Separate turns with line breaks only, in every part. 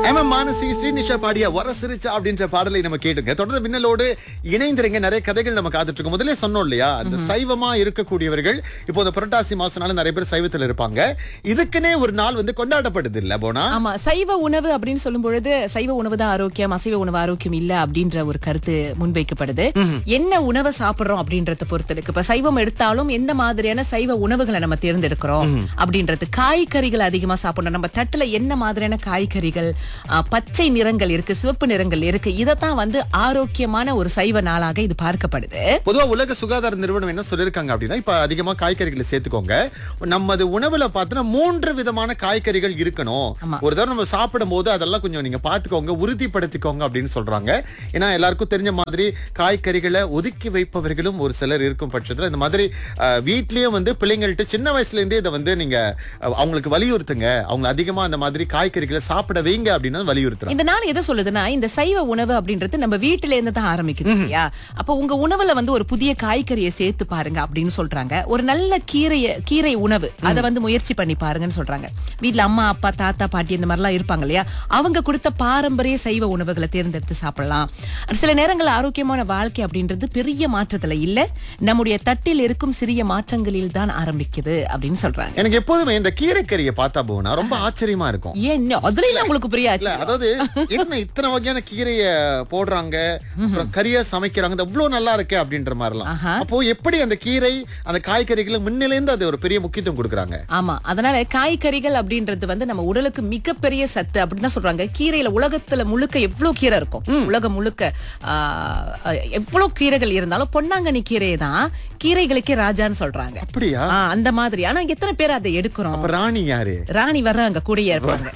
M M Manasi Srinisha பாடிய வரசிரிச்சா அப்படின்ற பாடலை நம்ம கேட்டுங்க தொடர்ந்து பின்னலோடு இணைந்திருங்க நிறைய கதைகள் நம்ம காத்துட்டு இருக்கோம் முதல்ல சொன்னோம் இல்லையா அந்த சைவமா இருக்கக்கூடியவர்கள் இப்போ இந்த புரட்டாசி மாசம்னால நிறைய பேர் சைவத்துல இருப்பாங்க இதுக்குன்னே ஒரு நாள் வந்து கொண்டாடப்படுது இல்ல போனா
ஆமா சைவ உணவு அப்படின்னு சொல்லும் பொழுது சைவ உணவு தான் ஆரோக்கியம் அசைவ உணவு ஆரோக்கியம் இல்ல அப்படின்ற ஒரு கருத்து முன்வைக்கப்படுது என்ன உணவை சாப்பிடுறோம் அப்படின்றத பொறுத்து இருக்கு இப்ப சைவம் எடுத்தாலும் எந்த மாதிரியான சைவ உணவுகளை நம்ம தேர்ந்தெடுக்கிறோம் அப்படின்றது காய்கறிகள் அதிகமா சாப்பிடணும் நம்ம தட்டுல என்ன மாதிரியான காய்கறிகள் ஆ, பச்சை நிறங்கள் இருக்கு சிவப்பு நிறங்கள் இருக்கு இதத்தான் வந்து ஆரோக்கியமான ஒரு சைவ நாளாக இது பார்க்கப்படுது
பொதுவா உலக சுகாதார நிறுவனம் என்ன சொல்லிருக்காங்க அப்படின்னா இப்ப அதிகமா காய்கறிகளை சேர்த்துக்கோங்க நமது உணவுல பார்த்தோன்னா மூன்று விதமான காய்கறிகள் இருக்கணும் ஒரு தடவை நம்ம சாப்பிடும் போது அதெல்லாம் கொஞ்சம் நீங்க பாத்துக்கோங்க உறுதிப்படுத்திக்கோங்க அப்படின்னு சொல்றாங்க ஏன்னா எல்லாருக்கும் தெரிஞ்ச மாதிரி காய்கறிகளை ஒதுக்கி வைப்பவர்களும் ஒரு சிலர் இருக்கும் பட்சத்துல இந்த மாதிரி அஹ், வீட்லயும் வந்து பிள்ளைங்கள்ட்ட சின்ன வயசுல இருந்தே இதை வந்து நீங்க அஹ், அவங்களுக்கு வலியுறுத்துங்க அவங்க அதிகமா அந்த மாதிரி காய்கறிகளை சாப்பிட வைங்க அப்படின்னு வலியுறுத்துறாங்க
இந்த நாள் எதை சொல்லுதுன்னா இந்த சைவ உணவு அப்படின்றது நம்ம வீட்டுல இருந்து தான் ஆரம்பிக்குது இல்லையா அப்ப உங்க உணவுல வந்து ஒரு புதிய காய்கறியை சேர்த்து பாருங்க அப்படின்னு சொல்றாங்க ஒரு நல்ல கீரைய கீரை உணவு அதை வந்து முயற்சி பண்ணி பாருங்கன்னு சொல்றாங்க வீட்ல அம்மா அப்பா தாத்தா பாட்டி இந்த மாதிரிலாம் இருப்பாங்க இல்லையா அவங்க கொடுத்த பாரம்பரிய சைவ உணவுகளை தேர்ந்தெடுத்து சாப்பிடலாம் சில நேரங்கள் ஆரோக்கியமான வாழ்க்கை அப்படின்றது பெரிய மாற்றத்துல இல்ல நம்முடைய தட்டில் இருக்கும் சிறிய மாற்றங்களில் தான் ஆரம்பிக்குது அப்படின்னு சொல்றாங்க
எனக்கு எப்போதுமே இந்த கீரைக்கறியை பார்த்தா போனா ரொம்ப ஆச்சரியமா இருக்கும்
ஏன் இன்னும் அதுல இல்ல உங்களுக்கு
இல்ல
புரியாது
அதாவது என்ன இத்தனை வகையான கீரைய போடுறாங்க அப்புறம் கறியா சமைக்கிறாங்க இது அவ்வளவு நல்லா இருக்கு அப்படின்ற மாதிரிலாம்
ஆஹா.
அப்போ எப்படி அந்த கீரை அந்த காய்கறிகளை முன்னிலேந்து அது ஒரு பெரிய முக்கியத்துவம் கொடுக்குறாங்க
ஆமா அதனால காய்கறிகள் அப்படின்றது வந்து நம்ம உடலுக்கு மிகப்பெரிய சத்து அப்படின்னு தான் சொல்றாங்க கீரையில உலகத்துல முழுக்க எவ்வளவு கீரை இருக்கும் உலகம் முழுக்க ஆஹ், எவ்வளவு கீரைகள் இருந்தாலும் பொன்னாங்கண்ணி கீரையை தான் கீரைகளுக்கே ராஜான்னு சொல்றாங்க
அப்படியா
ஆ, அந்த மாதிரி ஆனா எத்தனை பேர் அதை எடுக்கிறோம்
அப்ப ராணி யாரு
ராணி வர்றாங்க கூடயே இருப்பாங்க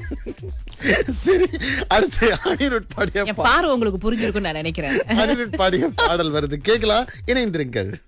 சரி அடுத்து அனிருட் பாடிய
என் பார்வை உங்களுக்கு புரிஞ்சிருக்கும்னு நான் நினைக்கிறேன்
அனிருட் பாடிய பாடல் வருது கேக்கலாம் இணைந்திருங்கள்